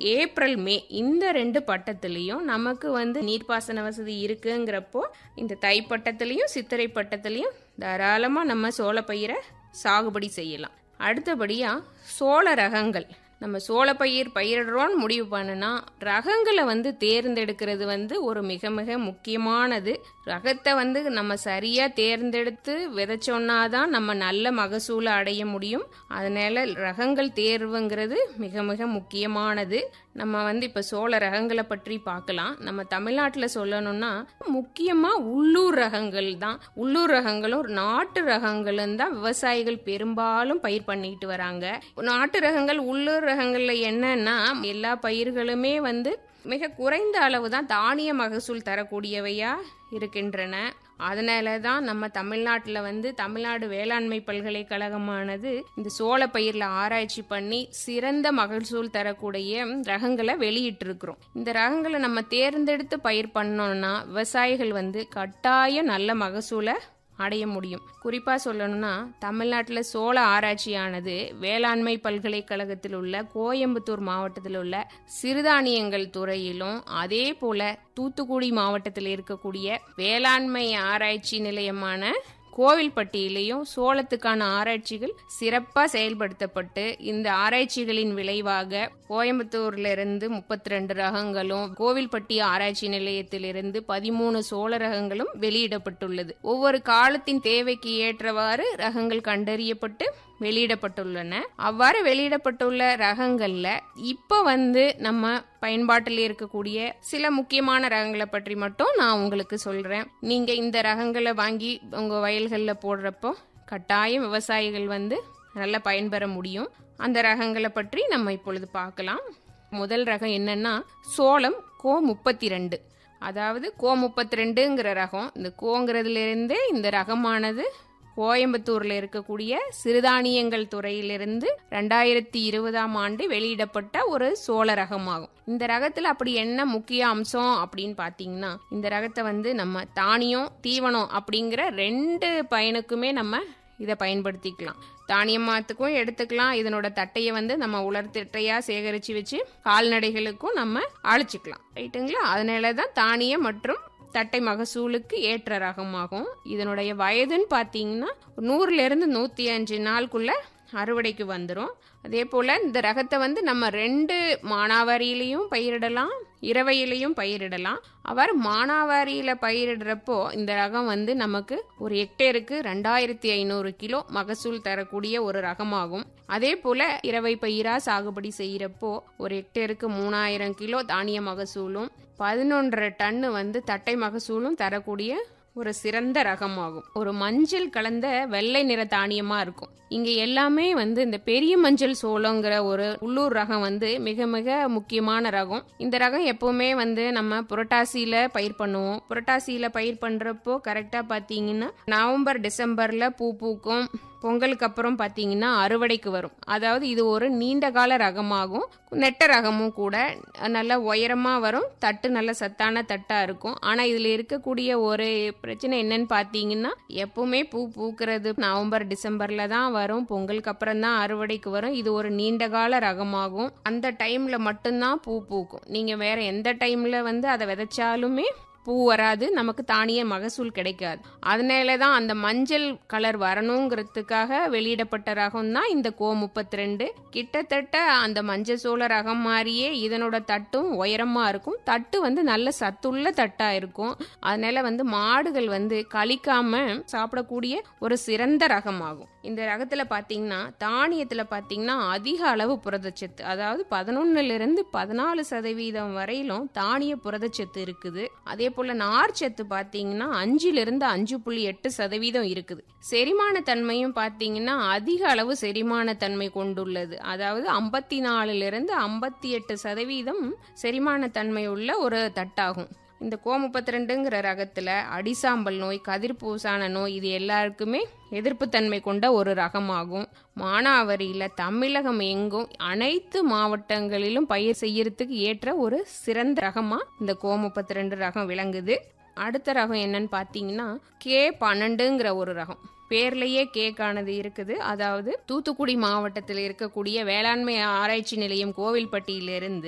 April May இந்த ரெண்டு பட்டத்துலேயும் நமக்கு வந்து நீர்ப்பாசன வசதி இருக்குங்கிறப்போ இந்த தை பட்டத்துலேயும் சித்திரை பட்டத்துலேயும் தாராளமாக நம்ம சோளப்பயிரை சாகுபடி செய்யலாம் அடுத்தபடியாக சோள ரகங்கள் நம்ம சோளப்பயிர் பயிரிடுறோன்னு முடிவு பண்ணுனா ரகங்களை வந்து தேர்ந்தெடுக்கிறது வந்து ஒரு மிக மிக முக்கியமானது ரகத்தை வந்து நம்ம சரியாக தேர்ந்தெடுத்து விதைச்சோன்னா தான் நம்ம நல்ல மகசூலை அடைய முடியும் அதனால ரகங்கள் தேர்வுங்கிறது மிக மிக முக்கியமானது நம்ம வந்து இப்போ சோள ரகங்களை பற்றி பார்க்கலாம் நம்ம தமிழ்நாட்டில் சொல்லணும்னா முக்கியமாக உள்ளூர் ரகங்கள் தான் உள்ளூர் ரகங்களும் நாட்டு ரகங்களும் தான் விவசாயிகள் பெரும்பாலும் பயிர் பண்ணிட்டு வராங்க நாட்டு ரகங்கள் உள்ளூர் ரகங்கள்ல என்னன்னா எல்லா பயிர்களுமே வந்து மிக குறைந்த அளவு தான் தானிய மகசூல் தரக்கூடியவையா இருக்கின்றன அதனால தான் நம்ம தமிழ்நாட்டில் வந்து தமிழ்நாடு வேளாண்மை பல்கலைக்கழகமானது இந்த சோள பயிரில் ஆராய்ச்சி பண்ணி சிறந்த மகசூல் தரக்கூடிய ரகங்களை வெளியிட்டிருக்கிறோம் இந்த ரகங்களை நம்ம தேர்ந்தெடுத்து பயிர் பண்ணோம்னா விவசாயிகள் வந்து கட்டாயம் நல்ல மகசூலை அடைய முடியும் குறிப்பாக சொல்லணும்னா தமிழ்நாட்டில் சோள ஆராய்ச்சியானது வேளாண்மை பல்கலைக்கழகத்தில் உள்ள கோயம்புத்தூர் மாவட்டத்தில் உள்ள சிறுதானியங்கள் துறையிலும் அதே போல தூத்துக்குடி மாவட்டத்தில் இருக்கக்கூடிய வேளாண்மை ஆராய்ச்சி நிலையமான கோவில்பட்டியிலையும் சோளத்துக்கான ஆராய்ச்சிகள் சிறப்பாக செயல்படுத்தப்பட்டு இந்த ஆராய்ச்சிகளின் விளைவாக கோயம்புத்தூர்ல இருந்து முப்பத்தி ரெண்டு ரகங்களும் கோவில்பட்டி ஆராய்ச்சி நிலையத்திலிருந்து பதிமூணு சோள ரகங்களும் வெளியிடப்பட்டுள்ளது ஒவ்வொரு காலத்தின் தேவைக்கு ஏற்றவாறு ரகங்கள் கண்டறியப்பட்டு வெளியிடப்பட்டுள்ளன அவ்வாறு வெளியிடப்பட்டுள்ள ரகங்கள்ல இப்ப வந்து நம்ம பயன்பாட்டில் இருக்கக்கூடிய சில முக்கியமான ரகங்களை பற்றி மட்டும் நான் உங்களுக்கு சொல்றேன் நீங்க இந்த ரகங்களை வாங்கி உங்க வயல்களில் போடுறப்போ கட்டாயம் விவசாயிகள் வந்து நல்லா பயன்பெற முடியும் அந்த ரகங்களை பற்றி நம்ம இப்பொழுது பார்க்கலாம் முதல் ரகம் என்னன்னா சோளம் கோ முப்பத்தி ரெண்டு அதாவது கோ முப்பத்தி ரெண்டுங்கிற ரகம் இந்த கோங்கிறதுல இருந்தே இந்த ரகமானது கோயம்புத்தூர்ல இருக்கக்கூடிய சிறுதானியங்கள் துறையிலிருந்து ரெண்டாயிரத்தி இருபதாம் ஆண்டு வெளியிடப்பட்ட ஒரு சோள ரகமாகும் இந்த ரகத்துல அப்படி என்ன முக்கிய அம்சம் அப்படின்னு பாத்தீங்கன்னா இந்த ரகத்தை வந்து நம்ம தானியம் தீவனம் அப்படிங்கிற ரெண்டு பயனுக்குமே நம்ம இதை பயன்படுத்திக்கலாம் தானியமாத்துக்கும் எடுத்துக்கலாம் இதனோட தட்டையை வந்து நம்ம உலர் தட்டையா சேகரிச்சு வச்சு கால்நடைகளுக்கும் நம்ம அழிச்சுக்கலாம் ரைட்டுங்களா அதனால தான் தானியம் மற்றும் தட்டை மகசூலுக்கு ஏற்ற ரகமாகும் இதனுடைய வயதுன்னு பார்த்தீங்கன்னா நூறுல இருந்து நூற்றி அஞ்சு நாளுக்குள்ள அறுவடைக்கு வந்துடும் அதே போல் இந்த ரகத்தை வந்து நம்ம ரெண்டு மானாவாரியிலையும் பயிரிடலாம் இரவையிலையும் பயிரிடலாம் அவ்வாறு மானாவாரியில் பயிரிடுறப்போ இந்த ரகம் வந்து நமக்கு ஒரு ஹெக்டேருக்கு ரெண்டாயிரத்தி ஐநூறு கிலோ மகசூல் தரக்கூடிய ஒரு ரகமாகும் அதே போல் இரவை பயிராக சாகுபடி செய்கிறப்போ ஒரு ஹெக்டேருக்கு மூணாயிரம் கிலோ தானிய மகசூலும் பதினொன்றரை டன்னு வந்து தட்டை மகசூலும் தரக்கூடிய ஒரு சிறந்த ரகமாகும் ஒரு மஞ்சள் கலந்த வெள்ளை நிற தானியமா இருக்கும் இங்க எல்லாமே வந்து இந்த பெரிய மஞ்சள் சோளங்கிற ஒரு உள்ளூர் ரகம் வந்து மிக மிக முக்கியமான ரகம் இந்த ரகம் எப்பவுமே வந்து நம்ம புரட்டாசியில பயிர் பண்ணுவோம் புரட்டாசியில பயிர் பண்றப்போ கரெக்டா பாத்தீங்கன்னா நவம்பர் டிசம்பர்ல பூ பூக்கும் பொங்கலுக்கு அப்புறம் பார்த்தீங்கன்னா அறுவடைக்கு வரும் அதாவது இது ஒரு நீண்ட கால ரகமாகும் நெட்ட ரகமும் கூட நல்லா உயரமாக வரும் தட்டு நல்ல சத்தான தட்டாக இருக்கும் ஆனால் இதில் இருக்கக்கூடிய ஒரு பிரச்சனை என்னன்னு பார்த்தீங்கன்னா எப்பவுமே பூ பூக்கிறது நவம்பர் டிசம்பரில் தான் வரும் பொங்கலுக்கு அப்புறம் தான் அறுவடைக்கு வரும் இது ஒரு நீண்ட கால ரகமாகும் அந்த டைமில் மட்டும்தான் பூ பூக்கும் நீங்கள் வேற எந்த டைமில் வந்து அதை விதைச்சாலுமே பூ வராது நமக்கு தானிய மகசூல் கிடைக்காது அதனால தான் அந்த மஞ்சள் கலர் வரணுங்கிறதுக்காக வெளியிடப்பட்ட ரகம் தான் இந்த கோ முப்பத்தி ரெண்டு கிட்டத்தட்ட அந்த மஞ்சள் சோள ரகம் மாதிரியே இதனோட தட்டும் உயரமா இருக்கும் தட்டு வந்து நல்ல சத்துள்ள தட்டா இருக்கும் அதனால வந்து மாடுகள் வந்து கழிக்காம சாப்பிடக்கூடிய ஒரு சிறந்த ரகமாகும் இந்த ரகத்துல பாத்தீங்கன்னா தானியத்துல பாத்தீங்கன்னா அதிக அளவு புரதச்சத்து அதாவது பதினொன்னுல இருந்து பதினாலு சதவீதம் வரையிலும் தானிய புரதச்சத்து இருக்குது அதே போல நார்ச்சத்து பாத்தீங்கன்னா அஞ்சுல இருந்து அஞ்சு புள்ளி எட்டு சதவீதம் இருக்குது செரிமான தன்மையும் பாத்தீங்கன்னா அதிக அளவு செரிமான தன்மை கொண்டுள்ளது அதாவது ஐம்பத்தி நாலுல இருந்து ஐம்பத்தி எட்டு சதவீதம் செரிமான தன்மை உள்ள ஒரு தட்டாகும் இந்த கோ முப்பத்தி ரெண்டுங்கிற ரகத்தில் அடிசாம்பல் நோய் கதிர்பூசான நோய் இது எல்லாருக்குமே எதிர்ப்புத்தன்மை கொண்ட ஒரு ரகமாகும் மானாவரியில் தமிழகம் எங்கும் அனைத்து மாவட்டங்களிலும் பயிர் செய்யறதுக்கு ஏற்ற ஒரு சிறந்த ரகமாக இந்த கோ முப்பத்தி ரெண்டு ரகம் விளங்குது அடுத்த ரகம் என்னன்னு பார்த்தீங்கன்னா கே பன்னெண்டுங்கிற ஒரு ரகம் பேர்லயே கேக்கானது இருக்குது அதாவது தூத்துக்குடி மாவட்டத்தில் இருக்கக்கூடிய வேளாண்மை ஆராய்ச்சி நிலையம் கோவில்பட்டியிலிருந்து